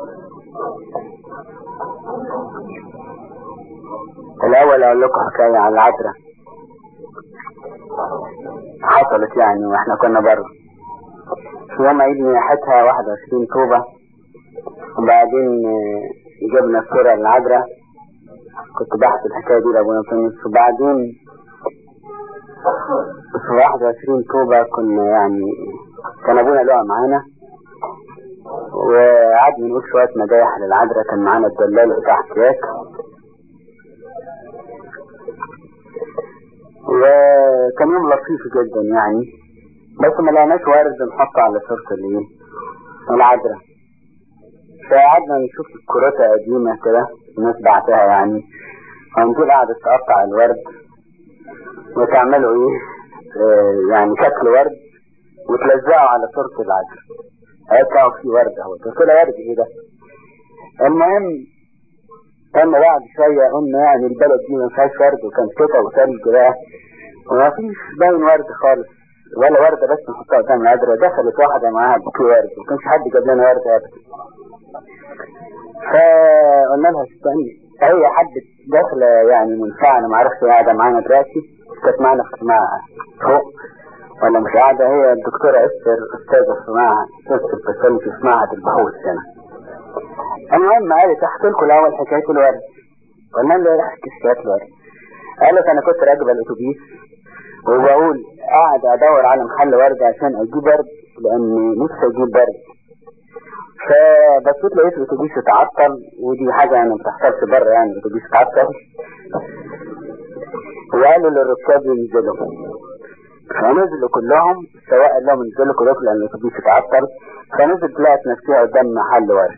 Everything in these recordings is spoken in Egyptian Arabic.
الأول أقول لكم حكاية عن العذراء حصلت يعني واحنا كنا بره في يوم عيد نياحتها 21 طوبة وبعدين جبنا الصورة للعذراء كنت بحث الحكاية دي لأبونا تونس وبعدين في 21 طوبة كنا يعني كان أبونا لقى معانا وقعدنا نقول شوية مدايح للعذراء كان معانا الدلال بتاع احتياج وكان يوم لطيف جدا يعني بس ما لقيناش ورد نحطه على صورة الايه العذراء فقعدنا نشوف الكرات قديمة كده الناس بعتها يعني ونقول قعدت تقطع الورد وتعملوا ايه آه يعني شكل ورد وتلزقوا على صورة العذراء هيطلعوا فيه ورد اهو كده ورد ايه ده المهم اما بعد شوية قلنا يعني البلد دي ما فيهاش ورد وكان شتا وثلج بقى وما فيش باين ورد خالص ولا وردة بس نحطها قدام العذراء دخلت واحدة معاها بكي ورد ما كانش حد جاب لنا ورد ابدا فقلنا لها استني هي حد داخلة يعني منفعة انا ما اعرفش قاعدة معانا دلوقتي كانت معانا في اجتماع فوق ولا مش قاعدة هي الدكتورة استر استاذة في معهد استاذة البسالة في معهد البحوث هنا المهم قالت احكي لكم الاول حكايه الورد قلنا له احكي حكايه الورد قالت انا كنت راكب الاتوبيس وبقول قاعد ادور على محل ورد عشان اجيب ورد لاني نفسي اجيب ورد فبصيت لقيت الاتوبيس اتعطل ودي حاجه يعني ما بتحصلش بره يعني الاتوبيس اتعطل وقالوا للركاب ينزلوا فنزلوا كلهم السواق قال لهم انزلوا كلكم لان الاتوبيس اتعطل فنزلت لقت نفسها قدام محل ورد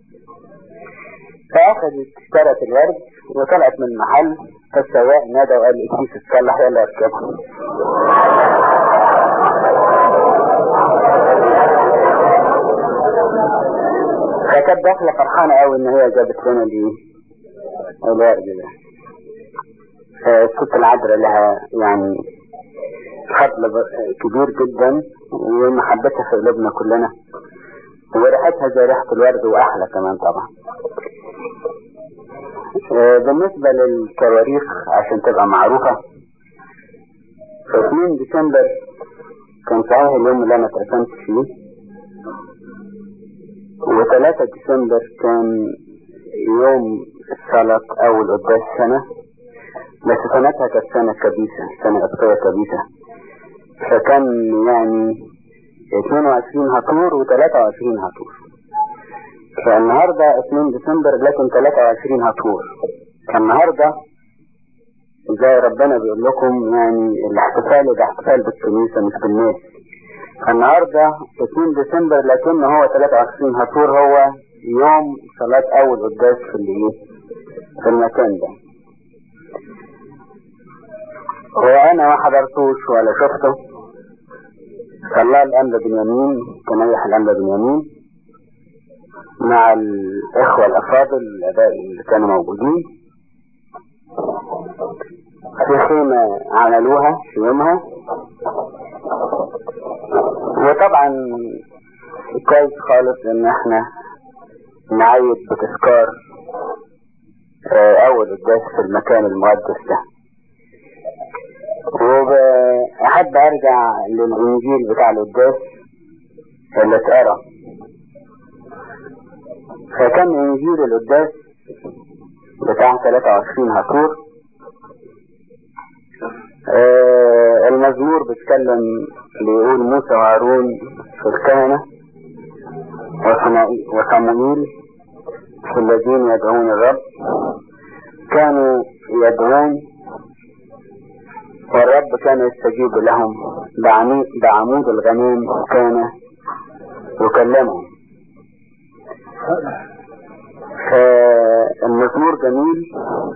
فاخذت اشترت الورد وطلعت من المحل فالسواق نادى وقال الاتوبيس اتصلح يلا اركبها فكانت داخله فرحانه قوي ان هي جابت لنا دي الورد ده الست العذراء لها يعني فضل كبير جدا ومحبتها في قلوبنا كلنا وريحتها زي ريحة الورد وأحلى كمان طبعا بالنسبة للكواريخ عشان تبقى معروفة في 2 ديسمبر كان صحيح اليوم اللي أنا اترسمت فيه و3 ديسمبر كان يوم الصلاة أول قداس سنة بس سنتها كانت سنة كبيسة سنة قبطية كبيسة فكان يعني 22 هطور و23 هطور فالنهاردة 2 ديسمبر لكن 23 هطور فالنهاردة زي ربنا بيقول لكم يعني الاحتفال ده احتفال بالكنيسة مش بالناس النهاردة 2 ديسمبر لكن هو 23 هطور هو يوم صلاة أول قداس في اللي في المكان ده وأنا ما حضرتوش ولا شفته صلى الأنبا بنيامين تنيح الأنبا بنيامين مع الإخوة الأفاضل الآباء اللي كانوا موجودين في خيمة عملوها في يومها وطبعا كويس خالص ان احنا نعيد بتذكار اول قداس في المكان المقدس ده وأحب أرجع للإنجيل بتاع القداس اللي اتقرا فكان إنجيل القداس بتاع 23 هطور آه المزمور بيتكلم بيقول موسى وهارون في الكهنة وصموئيل في الذين يدعون الرب كانوا يدعون والرب كان يستجيب لهم بعمود الغمام كان يكلمهم فالمزمور جميل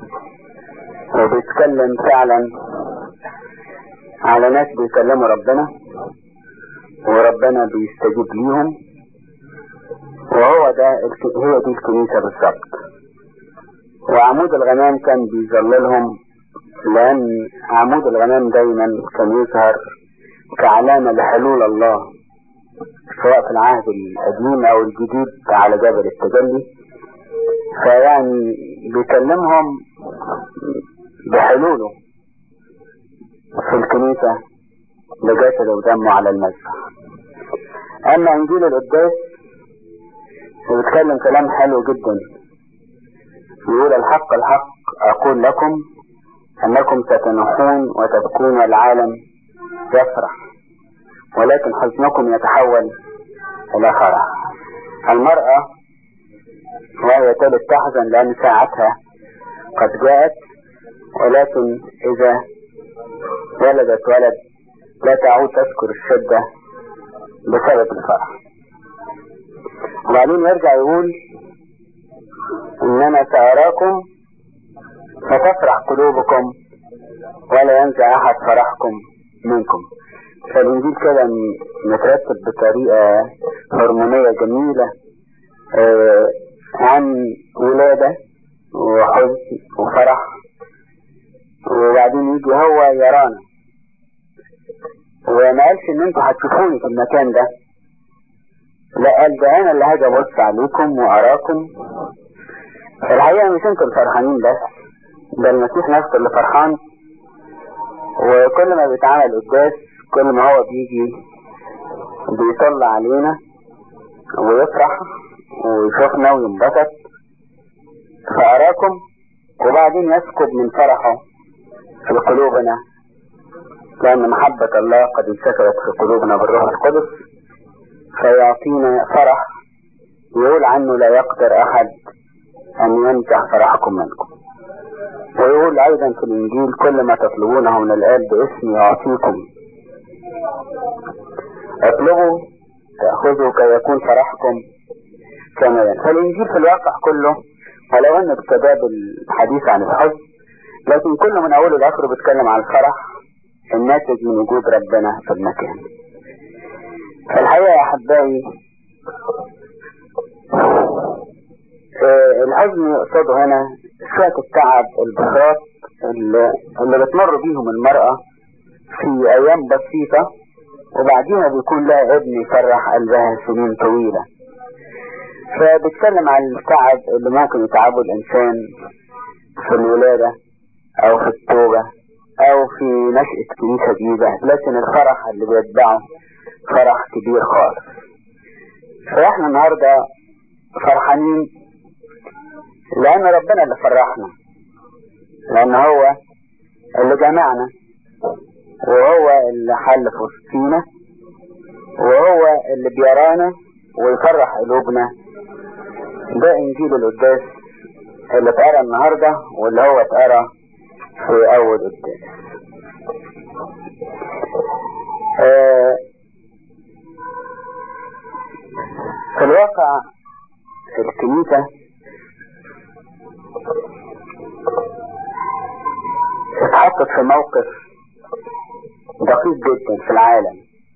وبيتكلم فعلا على ناس بيكلموا ربنا وربنا بيستجيب ليهم وهو ده هي دي الكنيسة بالظبط وعمود الغمام كان بيظللهم لأن عمود الغمام دايما كان يظهر كعلامة لحلول الله سواء في العهد القديم او الجديد على جبل التجلي فيعني بيكلمهم بحلوله في الكنيسة بجسد ودمه على المذبح اما انجيل القداس بيتكلم كلام حلو جدا يقول الحق الحق اقول لكم انكم ستنحون وتبكون العالم يفرح ولكن حزنكم يتحول الى فرح المرأة وهي تلد تحزن لان ساعتها قد جاءت ولكن اذا ولدت ولد لا تعود تذكر الشدة بسبب الفرح وبعدين يرجع يقول اننا ساراكم فتفرح قلوبكم ولا ينزع احد فرحكم منكم فالانجيل كده مترتب بطريقة هرمونية جميلة آه عن ولادة وحزن وفرح وبعدين يجي هو يرانا وما قالش ان انتوا هتشوفوني في المكان ده لا قال ده انا اللي هاجي ابص عليكم واراكم الحقيقة مش انتوا الفرحانين بس ده المسيح نفسه اللي فرحان وكل ما بيتعمل قداس كل ما هو بيجي بيطلع علينا ويفرح ويشوفنا وينبسط فأراكم وبعدين يسكب من فرحه في قلوبنا لأن محبة الله قد انسكبت في قلوبنا بالروح القدس فيعطينا فرح يقول عنه لا يقدر أحد أن ينزع فرحكم منكم ويقول أيضا في الإنجيل كل ما تطلبونه من الآب باسمي يعطيكم اطلبوا تأخذوا كي يكون فرحكم كاملا فالإنجيل في الواقع كله ولو أن بسبب الحديث عن الحزن لكن كل من أوله لآخره بيتكلم عن الفرح الناتج من وجود ربنا في المكان فالحقيقة يا أحبائي الحزن يقصده هنا شوية التعب البساط اللي, اللي بتمر بيهم المرأة في أيام بسيطة وبعديها بيكون لها ابن يفرح قلبها سنين طويلة فبتكلم عن التعب اللي ممكن يتعبه الإنسان في الولادة أو في التوبة أو في نشأة كنيسة جديدة لكن الفرح اللي بيتبعه فرح كبير خالص فإحنا النهاردة فرحانين لأن ربنا اللي فرحنا لأن هو اللي جمعنا وهو اللي حل في وسطينا وهو اللي بيرانا ويفرح قلوبنا ده انجيل القداس اللي اتقرا النهارده واللي هو اتقرا في اول قداس آه في الواقع الكنيسة اتحطت في موقف دقيق جدا في العالم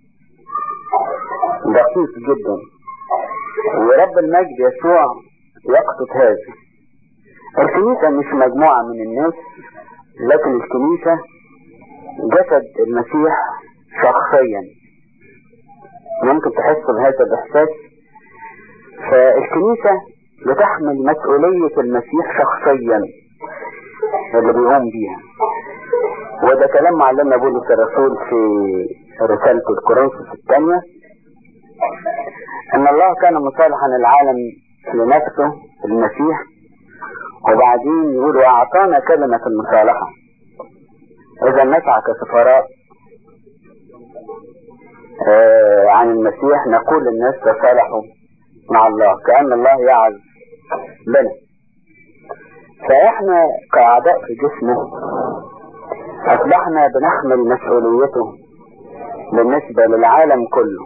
دقيق جدا ورب المجد يسوع يقصد هذا الكنيسة مش مجموعة من الناس لكن الكنيسة جسد المسيح شخصيا ممكن تحس بهذا الإحساس فالكنيسة بتحمل مسؤولية المسيح شخصيا اللي بيقوم بيها وده كلام معلمنا بولس الرسول في رسالة الكورنثوس الثانية ان الله كان مصالحا العالم لنفسه المسيح وبعدين يقول واعطانا كلمة المصالحة اذا نسعى كسفراء آه عن المسيح نقول للناس تصالحوا مع الله كأن الله يعز لنا فاحنا كأعضاء في جسمه اصبحنا بنحمل مسؤوليته بالنسبة للعالم كله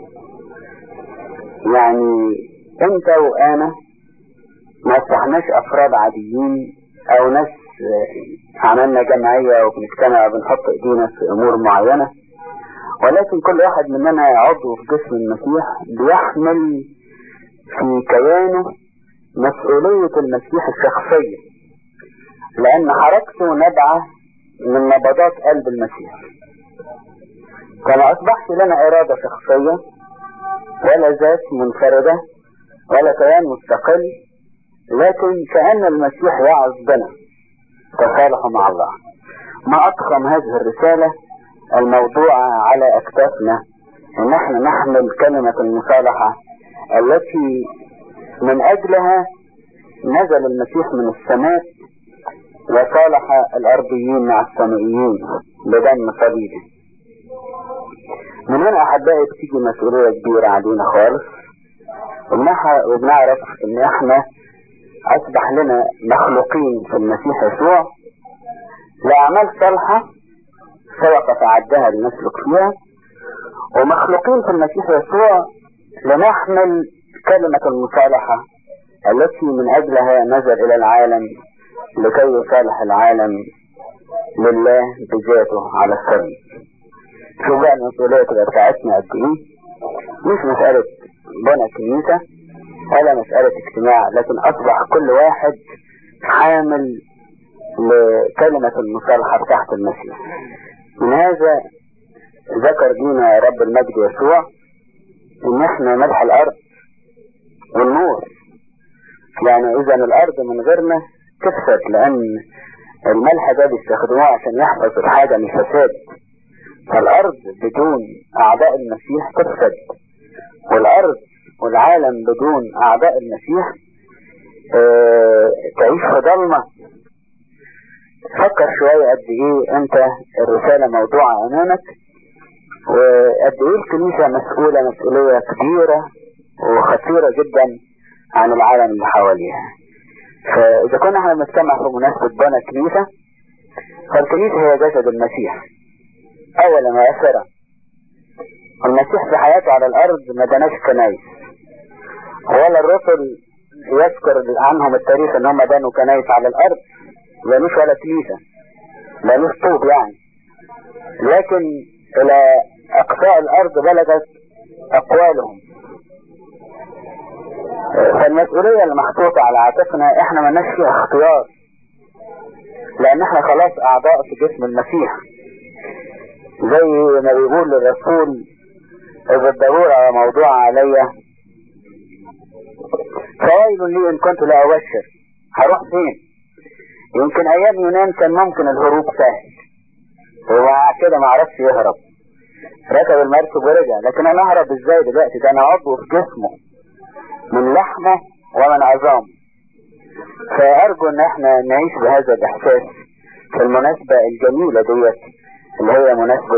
يعني انت وانا ما اصبحناش افراد عاديين او ناس عملنا جمعية وبنجتمع وبنحط ايدينا في امور معينة ولكن كل واحد مننا عضو في جسم المسيح بيحمل في كيانه مسؤولية المسيح الشخصية لأن حركته نبعة من نبضات قلب المسيح كما أصبحت لنا إرادة شخصية ولا ذات منفردة ولا كيان مستقل لكن كأن المسيح يعظ بنا تصالحوا مع الله ما أضخم هذه الرسالة الموضوعة على أكتافنا إن احنا نحمل كلمة المصالحة التي من أجلها نزل المسيح من السماء وصالح الأرضيين مع السمائيين بدم صليبه من هنا أحبائي بتيجي مسؤولية كبيرة علينا خالص وبنعرف إن إحنا أصبح لنا مخلوقين في المسيح يسوع لأعمال صالحة سبق فعدها لنسلك فيها ومخلوقين في المسيح يسوع لنحمل كلمة المصالحة التي من أجلها نزل إلى العالم لكي يصالح العالم لله بذاته على الصليب شوف بقى المسؤولية تبقى بتاعتنا قد إيه مش مسألة بنى كنيسة ولا مسألة اجتماع لكن أصبح كل واحد حامل لكلمة المصالحة بتاعت المسيح من هذا ذكر لنا رب المجد يسوع ان احنا ملح الارض والنور يعني اذا الارض من غيرنا تفسد لان الملح ده بيستخدموه عشان يحفظ الحاجة من الفساد فالارض بدون اعداء المسيح تفسد والارض والعالم بدون اعداء المسيح اه تعيش في ضلمة فكر شوية قد ايه انت الرسالة موضوعة امامك وقد ايه الكنيسة مسؤولة مسؤولية كبيرة وخطيرة جدا عن العالم اللي حواليها فاذا كنا احنا بنجتمع في مناسبة بنى كنيسة فالكنيسة هي جسد المسيح اولا واخرا المسيح في حياته على الارض ما بناش كنايس ولا الرسل يذكر عنهم التاريخ ان هم بنوا كنايس على الارض بنوش ولا كنيسة بنوش طوب يعني لكن الى اقصاء الارض بلغت اقوالهم فالمسؤولية اللي محطوطة على عاتقنا احنا ما فيها اختيار لان احنا خلاص اعضاء في جسم المسيح زي ما بيقول الرسول اذا الضرورة موضوع عليا فويل لي ان كنت لا ابشر هروح فين يمكن ايام يونان كان ممكن الهروب سهل ومع كده ما عرفش يهرب ركب المركب ورجع لكن انا اهرب ازاي دلوقتي ده انا عضو في جسمه من لحمه ومن عظامه فارجو ان احنا نعيش بهذا الاحساس في المناسبة الجميلة ديت اللي هي مناسبة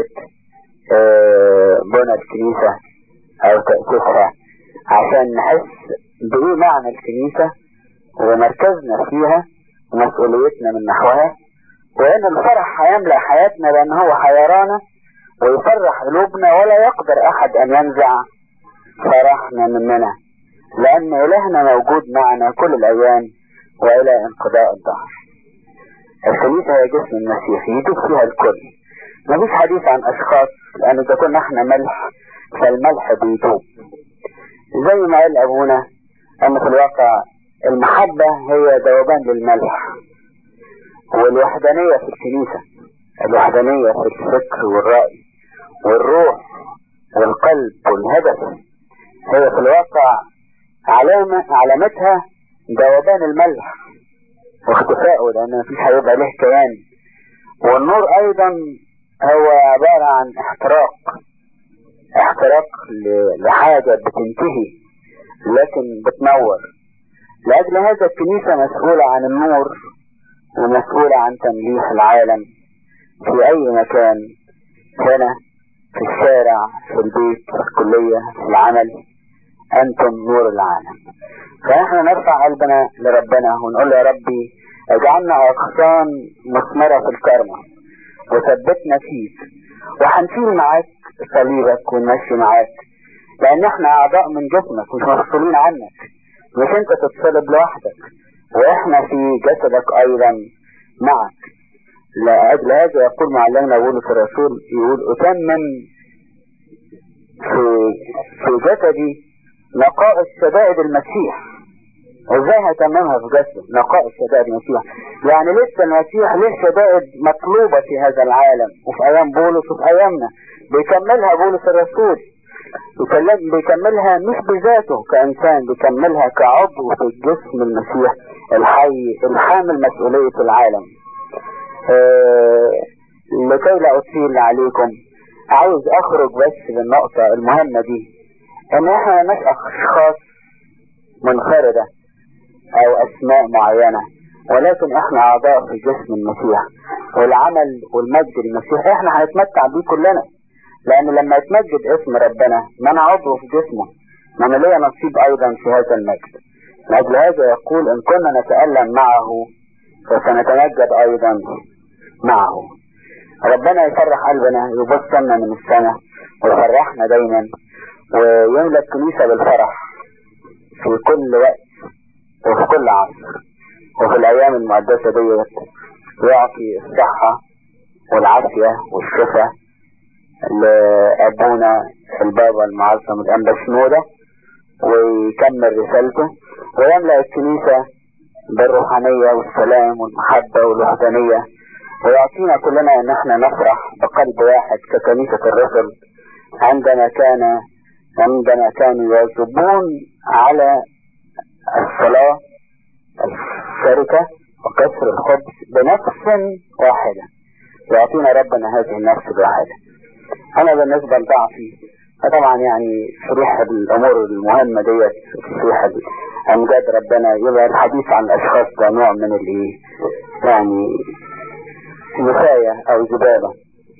بنى الكنيسة او تأسيسها عشان نحس بايه معنى الكنيسة ومركزنا فيها ومسؤوليتنا من نحوها وان الفرح هيملأ حياتنا لان هو حيرانا ويفرح قلوبنا ولا يقدر احد ان ينزع فرحنا مننا لان الهنا موجود معنا كل الايام والى انقضاء الدهر الكنيسة هي جسم المسيح يدوب فيها الكل مفيش حديث عن اشخاص لان اذا كنا احنا ملح فالملح بيدوب زي ما قال ابونا ان في الواقع المحبة هي ذوبان للملح والوحدانية في الكنيسة الوحدانية في الفكر والرأي والروح والقلب والهدف هي في الواقع علامة علامتها ذوبان الملح واختفائه لان مفيش هيبقى له كيان والنور ايضا هو عبارة عن احتراق احتراق لحاجة بتنتهي لكن بتنور لأجل هذا الكنيسة مسؤولة عن النور ومسؤولة عن تمليح العالم في أي مكان هنا في الشارع في البيت في الكلية في العمل أنتم نور العالم فإحنا نرفع قلبنا لربنا ونقول يا ربي اجعلنا أغصان مثمرة في الكرمة وثبتنا فيك وهنشيل معاك صليبك ونمشي معاك لأن احنا أعضاء من جسمك مش مفصولين عنك مش انت تتصلب لوحدك واحنا في جسدك ايضا معك لأجل هذا يقول معلمنا بولس الرسول يقول أتمم في في جسدي نقائص شدائد المسيح ازاي هتممها في جسده نقائص شدائد المسيح يعني لسه المسيح له شدائد مطلوبة في هذا العالم وفي ايام بولس وفي ايامنا بيكملها بولس الرسول يكلم بيكملها مش بذاته كإنسان بيكملها كعضو في جسم المسيح الحي الحامل مسؤولية العالم آه لكي لا أطيل عليكم عاوز أخرج بس بالنقطة المهمة دي إن إحنا مش أشخاص منفردة أو أسماء معينة ولكن إحنا أعضاء في جسم المسيح والعمل والمجد المسيح إحنا هنتمتع بيه كلنا لأن لما يتمجد اسم ربنا ما أنا عضو في جسمه ما أنا ليا نصيب أيضا في هذا المجد لأجل هذا يقول إن كنا نتألم معه فسنتمجد أيضا معه ربنا يفرح قلبنا يبص لنا من السماء ويفرحنا دايما ويملى الكنيسة بالفرح في كل وقت وفي كل عصر وفي الأيام المقدسة ديت ويعطي الصحة والعافية والشفاء لأبونا البابا المعظم الأنبا شنودة ويكمل رسالته ويملأ الكنيسة بالروحانية والسلام والمحبة والوحدانية ويعطينا كلنا ان احنا نفرح بقلب واحد ككنيسة الرسل عندما كان عندما كانوا يواظبون على الصلاة الشركة وكسر الخبز بنفس واحدة يعطينا ربنا هذه النفس الواحدة انا بالنسبة لضعفي فطبعا يعني شريح الامور المهمة ديت شريح امجاد ربنا يبقى الحديث عن الاشخاص ده نوع من الايه يعني نساية او زبالة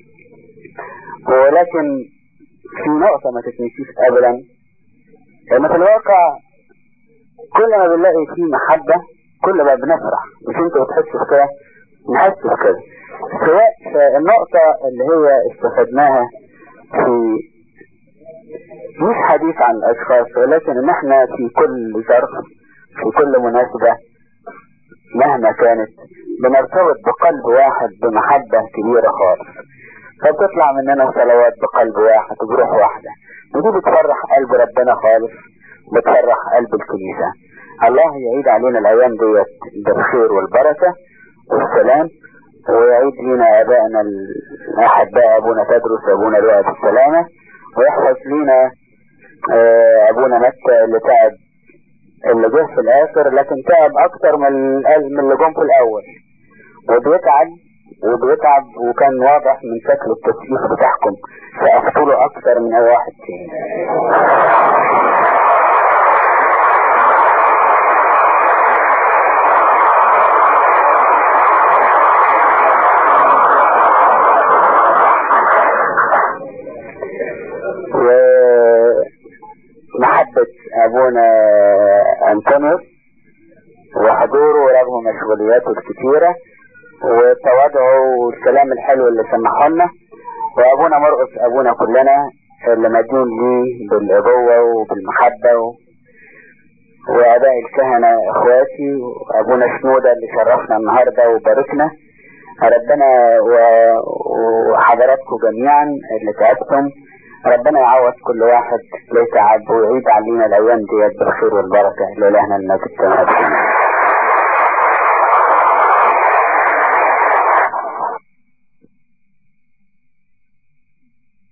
ولكن في نقطة ما تتنسيش ابدا ان في الواقع كل ما بنلاقي فيه محبة كل ما بنفرح مش انتوا بتحسوا بكده نحس بكده سواء النقطة اللي هي استفدناها في مش حديث عن الاشخاص ولكن ان احنا في كل ظرف في كل مناسبة مهما كانت بنرتبط بقلب واحد بمحبة كبيرة خالص فبتطلع مننا صلوات بقلب واحد وبروح واحدة ودي بتفرح قلب ربنا خالص بتفرح قلب الكنيسة الله يعيد علينا الايام ديت بالخير والبركة والسلام ويعيد لنا ابائنا الاحباء ابونا تدرس ابونا لؤى بالسلامة ويحفظ لنا ابونا متى اللي تعب اللي جه في الاخر لكن تعب اكتر من من اللي جم في الاول وبيتعب وبيتعب وكان واضح من شكل التسليف بتاعكم فاقتله اكتر من اي واحد تاني ومحبة ابونا انطونيوس وحضوره رغم مشغولياته الكتيرة وتواضعه والكلام الحلو اللي سمحه لنا وابونا مرقص ابونا كلنا اللي مدين ليه بالابوة وبالمحبة و... واباء الكهنة اخواتي وابونا شنودة اللي شرفنا النهاردة وباركنا ربنا و... وحضراتكم جميعا اللي تعبتم ربنا يعوض كل واحد ليه تعب ويعيد علينا الايام ديت بالخير والبركة لإلهنا المجد